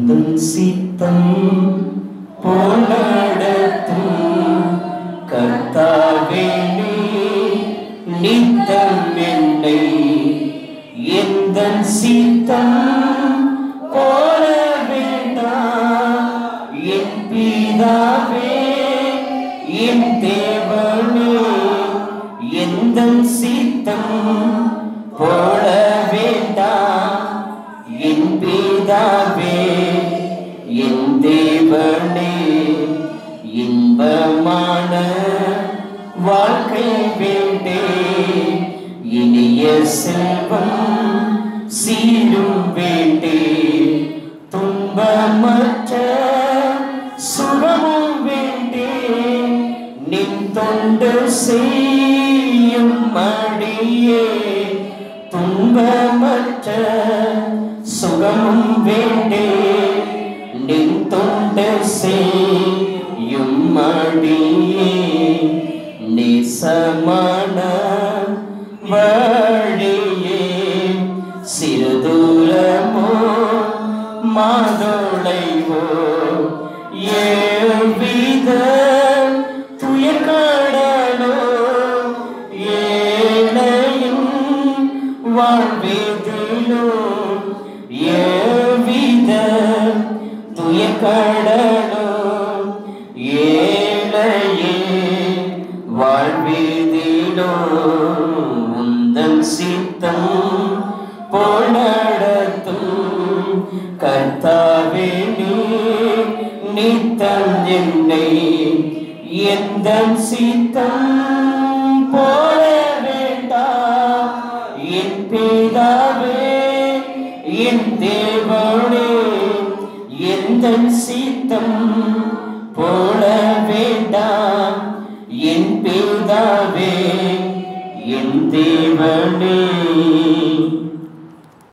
உந்தன் சித்தம் போலடத்தும் கர்த்தாவே நீ நித்தம் என்னை எந்த சித்தம் போல வேண்டாம் என் பிதாவே என் தேவனே எந்த சித்தம் போல வேண்டாம் என் பிதாவே என் தேவனே இன்பமான வாழ்க்கை வேண்டே இனிய செல்வம் சீரும் வேண்டே துன்பமற்ற சுகமும் வேண்டே நின் தொண்டு செய்யும் மடியே துன்பமற்ற சுகமும் வேண்டே நின் தொண்டு செய்யும் மடியே நேசமான வழியே சிறு தூரமோ மாதொலைவோ ஏவித துயர்கடலோ ஏழையின் வாழ்வேதிலோ ஏவித துயர்கடலோ ஏழையே வாழ்வேதிலோ உந்தன் சித்தம் போலடத்தும் கர்த்தாவே நீ நித்தம் என்னை எந்த சித்தம் போல வேண்டாம் என் பிதாவே என் தேவனே எந்த சித்தம் போல வேண்டாம் என் பிதாவே என் தேவனே